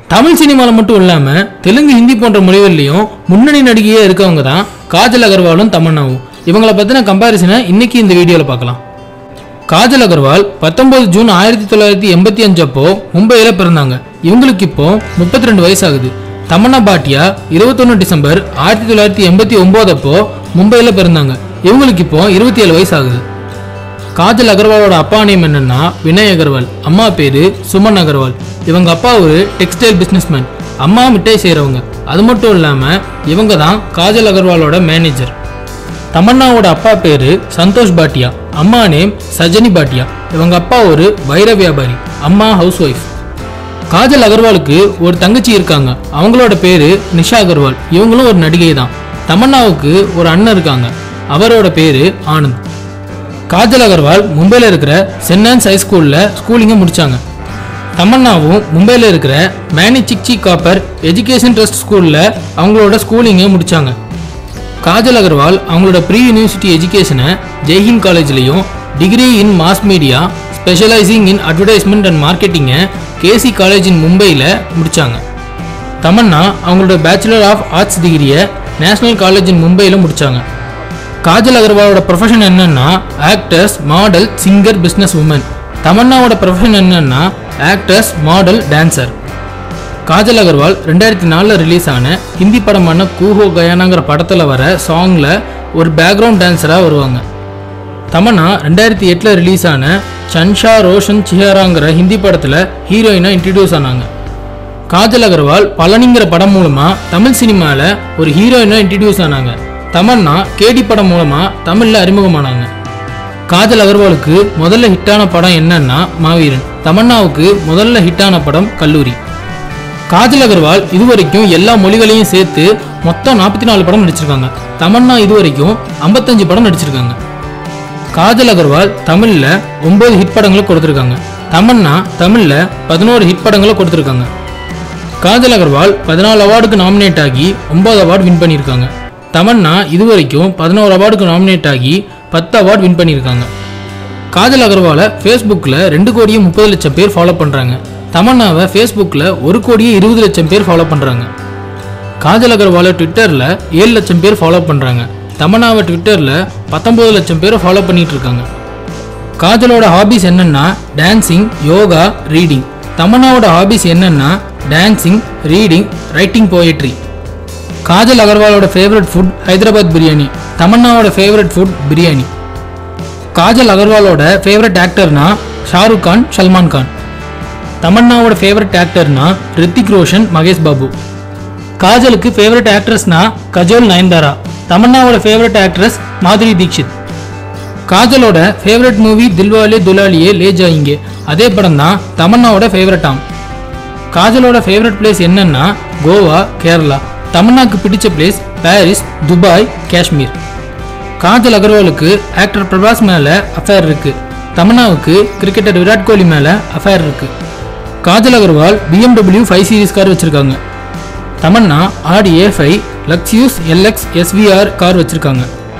தமிழ் சினிமாவில் மட்டும் இல்லாமல் தெலுங்கு ஹிந்தி போன்ற மொழிகள்லையும் முன்னணி நடிகையாக இருக்கவங்க தான் காஜல் அகர்வாலும் தமன்னாவும் இவங்கள பற்றின கம்பாரிசனை இன்னைக்கு இந்த வீடியோவில் பார்க்கலாம் காஜல் அகர்வால் பத்தொன்பது ஜூன் ஆயிரத்தி தொள்ளாயிரத்தி எண்பத்தி அஞ்சு அப்போ மும்பையில் பிறந்தாங்க இவங்களுக்கு இப்போ முப்பத்தி ரெண்டு வயசு ஆகுது தமன்னா பாட்டியா இருபத்தொன்று டிசம்பர் ஆயிரத்தி தொள்ளாயிரத்தி எண்பத்தி ஒன்பது அப்போ மும்பையில் பிறந்தாங்க இவங்களுக்கு இப்போ இருபத்தி ஏழு வயசு ஆகுது காஜல் அகர்வாலோட அப்பா நேம் என்னன்னா வினய் அகர்வால் அம்மா பேரு சுமன் அகர்வால் இவங்க அப்பா ஒரு டெக்ஸ்டைல் பிஸ்னஸ்மேன் அம்மா மிட்டாய் செய்கிறவங்க அது மட்டும் இல்லாமல் இவங்க தான் காஜல் அகர்வாலோட மேனேஜர் தமன்னாவோட அப்பா பேரு சந்தோஷ் பாட்டியா அம்மா நேம் சஜனி பாட்டியா இவங்க அப்பா ஒரு வைர வியாபாரி அம்மா ஹவுஸ் ஒய்ஃப் காஜல் அகர்வாலுக்கு ஒரு தங்கச்சி இருக்காங்க அவங்களோட பேரு நிஷா அகர்வால் இவங்களும் ஒரு நடிகை தான் தமன்னாவுக்கு ஒரு அண்ணன் இருக்காங்க அவரோட பேரு ஆனந்த் காஜல் அகர்வால் மும்பையில் இருக்கிற சென்னான்ஸ் ஹை ஸ்கூலில் ஸ்கூலிங்கை முடிச்சாங்க தமன்னாவும் மும்பையில் இருக்கிற Maneckji Cooper education trust ஸ்கூலில் அவங்களோட ஸ்கூலிங்கை முடிச்சாங்க காஜல் அகர்வால் அவங்களோட ப்ரீ யூனிவர்சிட்டி எஜுகேஷனை ஜெய்ஹிந்த் காலேஜ்லேயும் degree in mass media specialising in advertisement and மார்க்கெட்டிங்கை கேசி காலேஜ் இன் மும்பையில் முடித்தாங்க தமன்னா அவங்களோட பேச்சுலர் ஆஃப் ஆர்ட்ஸ் டிகிரியை நேஷனல் காலேஜ் இன் மும்பையில் முடித்தாங்க காஜல் அகர்வாலோட ப்ரொஃபஷன் என்னன்னா actors model singer business woman தமன்னாவோட ப்ரொஃபஷன் என்னன்னா actors model dancer Kajal Aggarwal ரெண்டாயிரத்தி நாலில் ரிலீஸ் ஆன ஹிந்தி படமான கூஹோ கயானாங்கிற படத்தில் வர சாங்கில் ஒரு பேக்ரவுண்ட் டான்ஸராக வருவாங்க தமன்னா ரெண்டாயிரத்தி எட்டில் ரிலீஸ் ஆன சன்ஷா ரோஷன் சிஹராங்கிற ஹிந்தி படத்தில் ஹீரோயினாக இன்ட்ரடியூஸ் ஆனாங்க காஜல் அகர்வால் பழனிங்கிற படம் மூலமாக தமிழ் சினிமாவில் ஒரு ஹீரோயினாக இன்ட்ரடியூஸ் ஆனாங்க தமன்னா கேடி படம் மூலமாக தமிழில் அறிமுகமானாங்க காஜல் அகர்வாலுக்கு முதல்ல ஹிட்டான படம் என்னன்னா மாவீரன் தமன்னாவுக்கு முதல்ல ஹிட்டான படம் கல்லூரி காஜல் அகர்வால் இதுவரைக்கும் எல்லா மொழிகளையும் சேர்த்து மொத்தம் நாற்பத்தி நாலு படம் நடிச்சிருக்காங்க தமன்னா இதுவரைக்கும் ஐம்பத்தஞ்சு படம் நடிச்சிருக்காங்க காஜல் அகர்வால் தமிழில் ஒன்பது ஹிட் படங்களை கொடுத்துருக்காங்க தமன்னா தமிழில் பதினோரு ஹிட் படங்களை கொடுத்துருக்காங்க காஜல் அகர்வால் பதினாலு அவார்டுக்கு நாமினேட் ஆகி ஒன்பது அவார்டு வின் பண்ணியிருக்காங்க தமன்னா இதுவரைக்கும் பதினோரு அவார்டுக்கு நாமினேட் ஆகி பத்து அவார்டு வின் பண்ணியிருக்காங்க காஜல் அகர்வாலை ஃபேஸ்புக்கில் ரெண்டு கோடியே முப்பது லட்சம் பேர் ஃபாலோ பண்ணுறாங்க தமன்னாவை ஃபேஸ்புக்கில் ஒரு கோடியே இருபது லட்சம் பேர் ஃபாலோ பண்ணுறாங்க காஜல் அகர்வாலை ட்விட்டரில் ஏழு லட்சம் பேர் ஃபாலோ பண்ணுறாங்க தமன்னாவை ட்விட்டரில் பத்தொம்பது லட்சம் பேர் ஃபாலோ பண்ணிட்டு இருக்காங்க காஜலோட ஹாபிஸ் என்னன்னா டான்சிங் யோகா ரீடிங் தமன்னாவோட ஹாபிஸ் என்னன்னா dancing reading writing poetry Kajal அகர்வாலோட ஃபேவரட் ஃபுட் ஹைதராபாத் பிரியாணி தமன்னாவோட ஃபேவரட் ஃபுட் பிரியாணி காஜல் அகர்வாலோட ஃபேவரட் ஆக்டர்னா ஷாருக் கான் சல்மான் கான் தமன்னாவோட ஃபேவரட் ஆக்டர்னா ரித்திக் ரோஷன் மகேஷ் பாபு காஜலுக்கு ஃபேவரட் ஆக்ட்ரஸ்னா கஜோல் நயன்தாரா தமன்னாவோட ஃபேவரட் ஆக்ட்ரஸ் மாதுரி தீக்ஷித் காஜலோட ஃபேவரட் மூவி தில்வாலே துலாலியே லே ஜாயிங்கே அதே படம் தான் தமன்னாவோட ஃபேவரட்டாம் காஜலோட ஃபேவரட் பிளேஸ் என்னன்னா கோவா கேரளா தமன்னாக்கு பிடிச்ச place Paris Dubai Kashmir Kajal அகர்வாலுக்கு ஆக்டர் பிரபாஸ் மேல அஃபேர் இருக்கு தமன்னாவுக்கு கிரிக்கெட்டர் விராட் கோலி மேல அஃபேர் இருக்கு Kajal Aggarwal BMW five series car வச்சிருக்காங்க Tamannaah Audi A five luxurious LX SVR car வச்சிருக்காங்க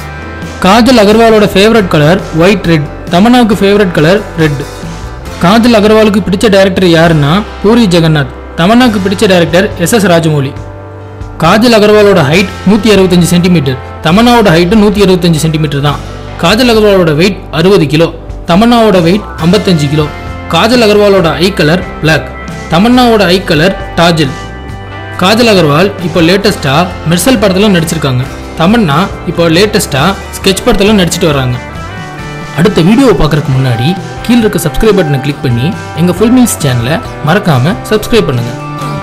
காஜல் அகர்வாலோட ஃபேவரட் கலர் ஒயிட் ரெட் தமன்னாவுக்கு ஃபேவரட் கலர் ரெட் காஜல் அகர்வாலுக்கு பிடிச்ச டைரக்டர் யாருன்னா பூரி ஜெகநாத் தமன்னாக்கு பிடிச்ச director S S Rajamouli Kajal அகர்வாலோட ஹைட் நூற்றி அறுபத்தஞ்சு சென்டிமீட்டர் தமன்னாவோட ஹைட்டு நூற்றி அறுபத்தஞ்சு சென்டிமீட்டர் தான் காஜல் அகர்வாலோட வெயிட் அறுபது கிலோ தமன்னாவோட வெயிட் ஐம்பத்தஞ்சு கிலோ காஜல் அகர்வாலோட ஐ கலர் பிளாக் தமன்னாவோட ஐ கலர் டாஜில் காஜல் அகர்வால் இப்போ லேட்டஸ்ட்டாக மெர்சல் படத்தில் நடிச்சிருக்காங்க தமன்னா இப்போ லேட்டஸ்ட்டாக ஸ்கெட்ச் படத்தில் நடிச்சிட்டு வராங்க அடுத்த வீடியோவை பார்க்குறதுக்கு முன்னாடி கீழே இருக்க சப்ஸ்கிரைப் பட்டனை கிளிக் பண்ணி எங்கள் ஃபுல் மீல்ஸ் சேனலை மறக்காமல் சப்ஸ்கிரைப் பண்ணுங்கள்